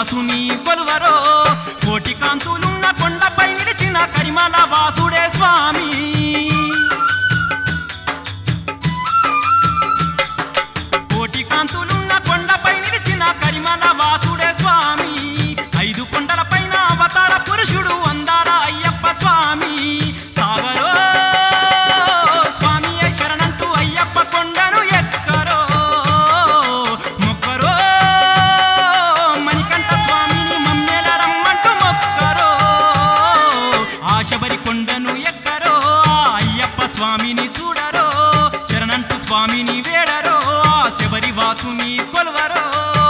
వాసుని కొలువరో కోటి కాంతులున్న కొండపై నిలిచిన కరిమల వాసుడే స్వామి కోటి కాంతులున్న కొండపై నిలిచిన కరిమల వాసుడే స్వామి ఐదు కొండల పైన అవతార పురుషుడు అందాల అయ్యప్ప స్వామి సాగరో స్వామి శరణంటూ అయ్యప్ప కొండను ఎక్కరో మొక్కరో మణికంఠ స్వామిని మమ్మెల రమ్మంటూ మొక్కరో ఆ శబరి కొండను ఎక్కరో ఆ అయ్యప్ప స్వామిని చూడరో శరణంటూ స్వామిని వేడరో ఆ శబరి వాసుని కొలువరో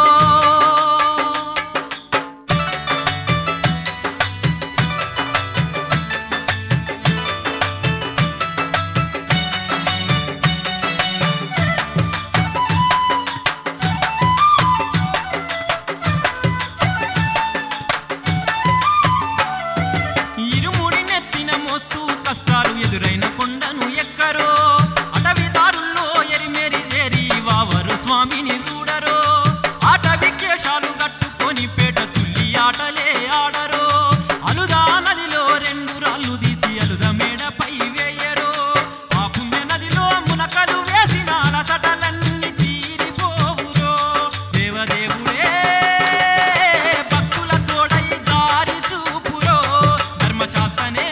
ఇరుముడి నెత్తిన మోస్తూ కష్టాలు ఎదురైన కొండను ఎక్కరో అటవిదారుల్లో ఎరిమెరి చేరి వావరు స్వామిని చూడరో అటవి కేశాలు కట్టుకొని పేట తుల్లి ఆటలే ఆడరో అలుదా నదిలో రెండు రాళ్ళు తీసి అలుద మేడపై వేయరో ఆ పుణ్య నదిలో మునకలు వేసిన అలసటలన్నీ తీరిపోవురో దేవదేవుడే భక్తుల తోడై దారి చూపురో ధర్మశాస్త్రనే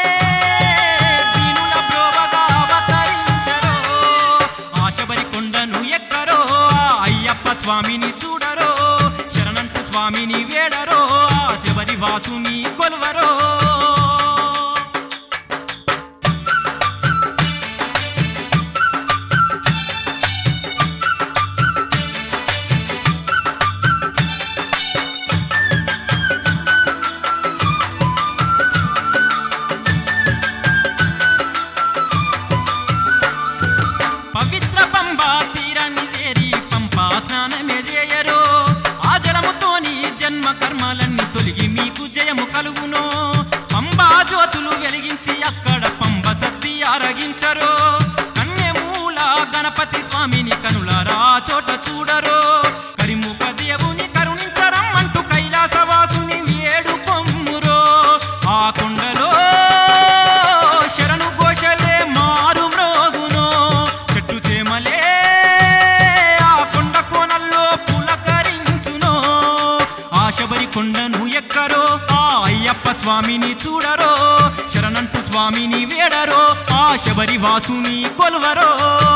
దీనుల బ్రోవగా అవతరించరో ఆ శబరి కొండను ఎక్కరో ఆ అయ్యప్ప స్వామిని చూడరో శరణంటు స్వామిని వేడరో ఆ శబరి వాసుని కొలువరో పవిత్ర పంబా తీరాన్ని చేరి పంపా స్నానమే చేయరో ఆ జలముతోని జన్మ కర్మలన్నీ తొలగి మీకు జయము కలుగునో పంబా జ్యోతులు వెలిగించి అక్కడ పంబ సత్తి ఆరగించరో కన్యమూల గణపతి స్వామిని కనులారా ఆ చోట చూడరో కరిముఖ దేవుని కరుణించరమ్మంటూ కైలాసవాసుని వేడు పొమ్మురో ఆ కొండలో శరణు ఘోషలే మారు మ్రోగునో చెట్టు చేమలే ఆ కొండ కోనల్లో పులకరించునో ఆ శబరి కొండను ఎక్కరో ఆ అయ్యప్ప స్వామిని చూడరో శరణంటు స్వామిని వేడరో ఆ శబరి వాసుని కొలువరో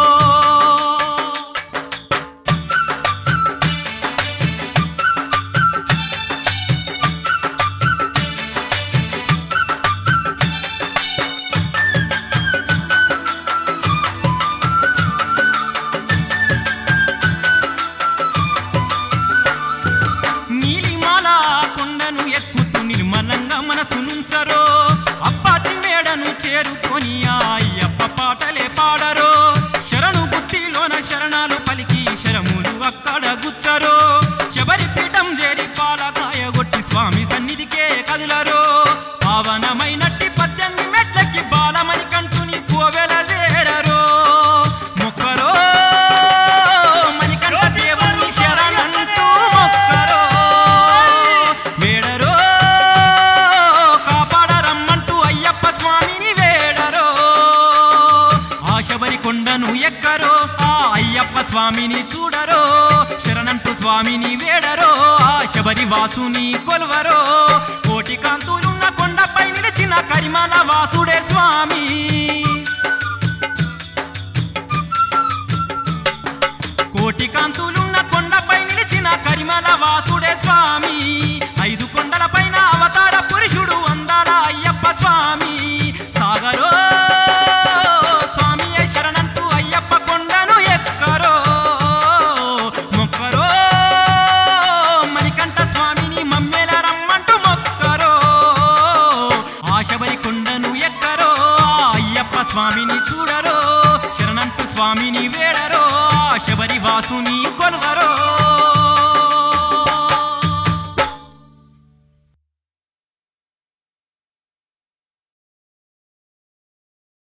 నీలిమాల కొండను ఎక్కుతూ నిర్మలంగా మనసు నుంచరో అప్పాచి మేడను చేరుకొని ఆ అయ్యప్ప పాటలే పాడరో శరణు బుద్ధిలోన శరణాలు పలికి శరములు అక్కడ గుచ్చరో శబరి పీఠం చేరి పాలకాయ కొట్టి స్వామి సన్నిధికే కదులరో పావనమైనట్టి పద్దెనిమిది మెట్లకి బాలమని కంటుని కోవెల చేరరో మొక్కరో మణికంఠ దేవుని శరణంటూ మొక్కరో వేడరో కాపాడరమ్మంటూ అయ్యప్ప స్వామిని వేడరో ఆ శబరి కొండను ఎక్కరో ఆ అయ్యప్ప స్వామిని చూడరో శరణంటూ స్వామిని వేడరో ఆ శబరి వాసుని కొలువరో కోటి కాంతులున్న కొండపై నిలిచిన కరిమల వాసుడే స్వామి కోటి కాంతులున్న కొండపై నిలిచిన కరిమల వాసుడే స్వామి ఐదు కొండల పైన అవతార పురుషుడు అందాల అయ్యప్ప స్వామి సాగరో స్వామి శరణంటూ అయ్యప్ప కొండను ఎక్కరో మొక్కరో మణికంఠ స్వామిని మమ్మెల రమ్మంటూ మొక్కరో ఆ శబరి కొండను ఎక్కరో ఆ అయ్యప్ప స్వామిని చూడరో శరణంటూ స్వామిని వేడరో ఆ శబరి వాసుని